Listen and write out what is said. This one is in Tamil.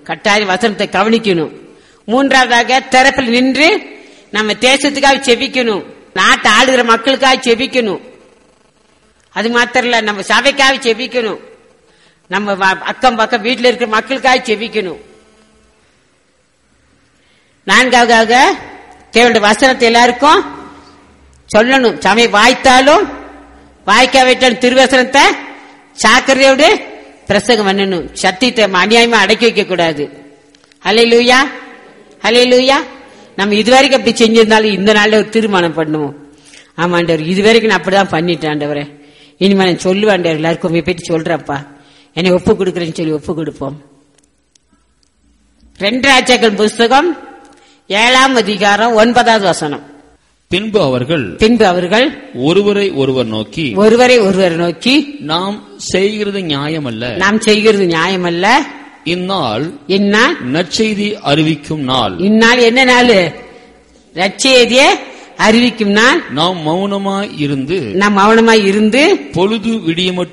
கட்டாய வசனத்தை கவனிக்கணும் மூன்றாவதாக திறப்பில் நின்று நம்ம தேசத்துக்காக செபிக்கணும் நாட்டை ஆளுகிற மக்களுக்காக செபிக்கணும் அது மாத்திரம் இல்ல நம்ம சபைக்காக செபிக்கணும் நம்ம வ- அக்கம் பக்கம் வீட்டில் இருக்கிற மக்களுக்காக செபிக்கணும் நான்காவதாக தேவனுடைய வசனத்தை எல்லாருக்கும் சொல்லணும் சமய வாய்த்தாலும் வாய்க்காவிட்டாலும் திருவசனத்தை சாக்கிரதையோடு பிரசங்கம் பண்ணணும் சத்தியத்தை அநியாயமா அடக்கி வைக்க கூடாது ஹலே லூயா ஹலே லூயா நம்ம இதுவரைக்கும் அப்படி செஞ்சிருந்தாலும் இந்த நாள்ல ஒரு தீர்மானம் பண்ணுவோம் ஆமாண்டவர் இதுவரைக்கும் நான் அப்படிதான் பண்ணிட்டேன் ஆண்டவரே இனிமே நான் சொல்லுவாண்டவர் எல்லாருக்கும் உங்களை பற்றி சொல்றப்பா என்னை ஒப்பு கொடுக்குறேன்னு சொல்லி ஒப்பு கொடுப்போம் ரெண்டு ராஜாக்கள் புஸ்தகம் ஏழாம் அதிகாரம் ஒன்பதாவது வசனம் பின்பு அவர்கள் பின்பு அவர்கள் ஒருவரை ஒருவர் நோக்கி ஒருவரை ஒருவர் நோக்கி நாம் செய்கிறது நியாயமல்ல நாம் செய்கிறது நியாயமல்ல இந்நாள் இந்நாள் நற்செய்தி அறிவிக்கும் நாள் இந்நாள் என்ன நாள் ரட்சேதிய அறிவிக்கும் நாள் நாம் மௌனமாய் இருந்து நாம் மௌனமாய் இருந்து பொழுது விடிய